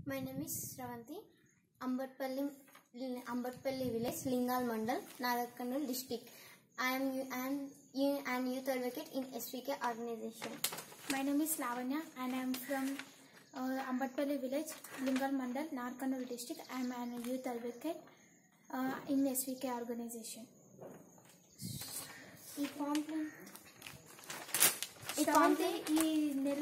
My name is Sravanti. Ambatpalli, Ambatpalli village, Lingal Mandal, Nagakkandal district. I am you- I am you- an youth advocate in SVK organization. My name is Lavanya and I am from uh, Ambatpalli village, Lingal Mandal, Narkanur district. I am an youth advocate uh, in SVK organization. ఈ pamphlet Sravanthi ఈ నెల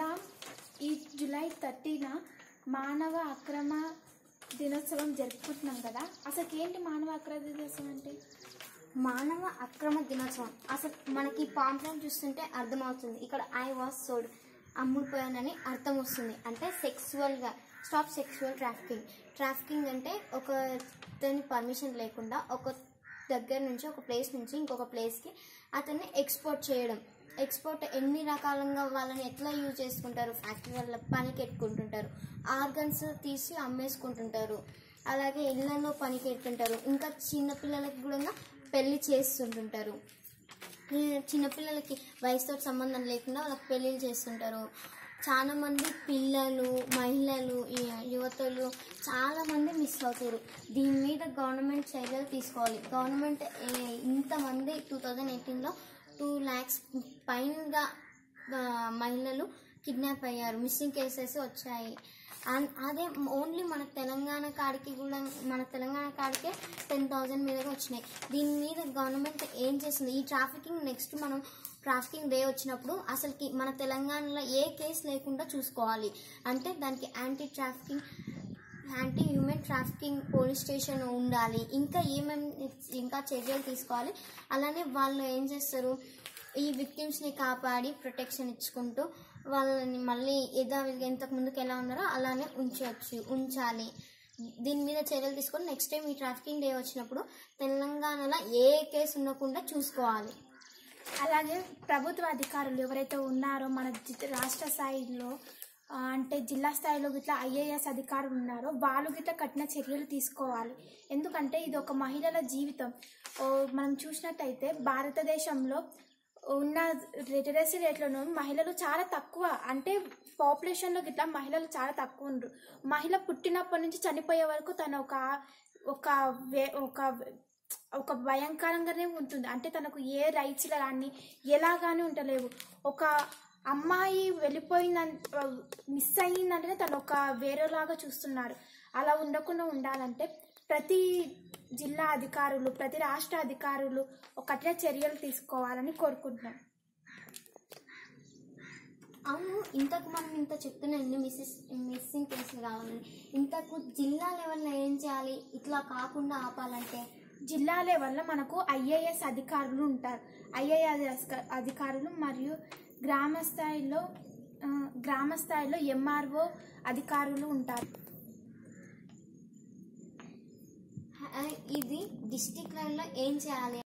ఈ July thirteen మానవ అక్రమ దినోత్సవం జరుపుకుంటున్నాం కదా అసలు ఏంటి మానవ అక్రమ దినోత్సవం అంటే మానవ అక్రమ దినోత్సవం అసలు మనకి పాంప్లెట్ చూస్తుంటే అర్థమవుతుంది ఇక్కడ ఐ వాస్ సోల్డ్ అమ్ముడుపోయానని అర్థం వస్తుంది అంటే సెక్సువల్గా స్టాప్ సెక్సువల్ ట్రాఫికింగ్ ట్రాఫికింగ్ అంటే ఒక దాని పర్మిషన్ లేకుండా ఒక దగ్గర నుంచి ఒక ప్లేస్ నుంచి ఇంకొక ప్లేస్కి అతన్ని ఎక్స్పోర్ట్ చేయడం ఎక్స్పోర్ట్ ఎన్ని రకాలంగా వాళ్ళని ఎట్లా యూజ్ చేసుకుంటారు ఫ్యాక్టరీ వాళ్ళ పనికి ఎట్టుకుంటుంటారు ఆర్గన్స్ తీసి అమ్మేసుకుంటుంటారు అలాగే ఇళ్లలో పనికి ఎట్టుంటారు ఇంకా చిన్నపిల్లలకి కూడా పెళ్లి చేస్తుంటుంటారు ఈ చిన్నపిల్లలకి వయసుతో సంబంధం లేకుండా వాళ్ళకి పెళ్ళిళ్ళు చేస్తుంటారు చాలా మంది పిల్లలు మహిళలు ఈ- యువతులు చాలా మంది మిస్ అవుతారు దీని మీద గవర్నమెంట్ చర్యలు తీసుకోవాలి గవర్నమెంట్ ఏ- ఇంతమంది టూ థౌజండ్ ఎయిటీన్లో టూ ల్యాక్స్ పైనగా ఆ, మహిళలు కిడ్నాప్ అయ్యారు మిస్సింగ్ కేసెస్ వచ్చాయి అన్- అదే ఓన్లీ మన తెలంగాణ కాడికి కూడా మన తెలంగాణ కాడికే టెన్ థౌజండ్ మీదగా వచ్చినాయి దీని మీద గవర్నమెంట్ ఏం చేస్తుంది ఈ ట్రాఫికింగ్ నెక్స్ట్ మనం ట్రాఫికింగ్ డే వచ్చినప్పుడు అసలుకి మన తెలంగాణలో ఏ కేసు లేకుండా చూసుకోవాలి అంటే దానికి anti trafficking anti human trafficking police station ఉండాలి ఇంకా ఏమేమి ఇంకా చర్యలు తీసుకోవాలి అలానే వాళ్ళు ఏం చేస్తారు ఈ విక్టిమ్స్ని కాపాడి ప్రొటెక్షన్ ఇచ్చుకుంటూ వాళ్ళని మళ్ళీ యథావిధిగా ఇంతకు ముందుకు ఎలా ఉన్నారో అలానే ఉంచవచ్చు ఉంచాలి దీని మీద చర్యలు తీసుకొని నెక్స్ట్ టైం ఈ ట్రాఫికింగ్ డే వచ్చినప్పుడు తెలంగాణలో ఏ కేసు ఉండకుండా చూసుకోవాలి అలాగే ప్రభుత్వ అధికారులు ఎవరైతే ఉన్నారో మన జి- రాష్ట్ర స్థాయిలో ఆ, అంటే జిల్లా స్థాయిలో గిట్లా ఐఏఎస్ అధికారులు ఉన్నారో వాళ్ళు గిట్లా కఠిన చర్యలు తీసుకోవాలి ఎందుకంటే ఇది ఒక మహిళల జీవితం ఓ, మనం చూసినట్టయితే భారతదేశంలో ఉన్న లిటరసీ రేట్లను మహిళలు చాలా తక్కువ అంటే పాపులేషన్లో గిట్లా మహిళలు చాలా తక్కువ ఉండరు మహిళ పుట్టినప్పటి నుంచి చనిపోయే వరకు తను ఒక ఒక వే ఒక ఒక భయంకరంగానే ఉంటుంది అంటే తనకు ఏ రైట్స్ కానీ ఎలా కానీ ఉండలేవు ఒక అమ్మాయి వెళ్ళిపోయిందంటే మిస్ అయ్యిందంటేనే తను ఒక వేరేలాగా చూస్తున్నారు అలా ఉండకుండా ఉండాలంటే ప్రతి జిల్లా అధికారులు ప్రతి రాష్ట్ర అధికారులు ఒక కఠిన చర్యలు తీసుకోవాలని కోరుకుంటున్నాను అవును ఇంతకు మనం ఇంత చెప్తున్న ఎన్ని మిస్సెస్ మిస్సింగ్ కేసులు కావాలని ఇంతకు జిల్లా లెవెల్లో ఏం చేయాలి ఇట్లా కాకుండా ఆపాలంటే జిల్లా లెవెల్లో మనకు ఐఏఎస్ అధికారులు ఉంటారు ఐఏఎస్ అధికారులు మరియు గ్రామ స్థాయిలో ఆ, గ్రామ స్థాయిలో ఎంఆర్ఓ అధికారులు ఉంటారు ఇది డిస్టిక్ లెవెల్లో ఏం చేయాలి